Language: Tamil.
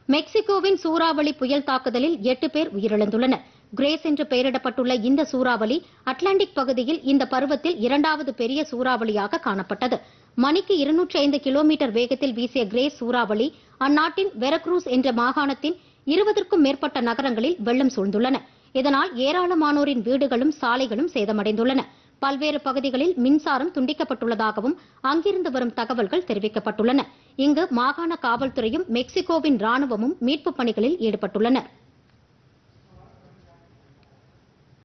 மெக்சிகோவின் சூறாவளி புயல் தாக்குதலில் எட்டு பேர் உயிரிழந்துள்ளனர் கிரேஸ் என்று பெயரிடப்பட்டுள்ள இந்த சூறாவளி அட்லாண்டிக் பகுதியில் இந்த பருவத்தில் இரண்டாவது பெரிய சூறாவளியாக காணப்பட்டது மணிக்கு இருநூற்றி ஐந்து கிலோமீட்டர் வேகத்தில் வீசிய கிரேஸ் சூறாவளி அந்நாட்டின் வெரக்ரூஸ் என்ற மாகாணத்தின் இருபதற்கும் மேற்பட்ட நகரங்களில் வெள்ளம் சூழ்ந்துள்ளன இதனால் ஏராளமானோரின் வீடுகளும் சாலைகளும் சேதமடைந்துள்ளன பல்வேறு பகுதிகளில் மின்சாரம் துண்டிக்கப்பட்டுள்ளதாகவும் அங்கிருந்து வரும் தகவல்கள் தெரிவிக்கப்பட்டுள்ளன இங்கு மாகாண காவல்துறையும் மெக்சிகோவின் ராணுவமும் மீட்புப் பணிகளில் ஈடுபட்டுள்ளனர்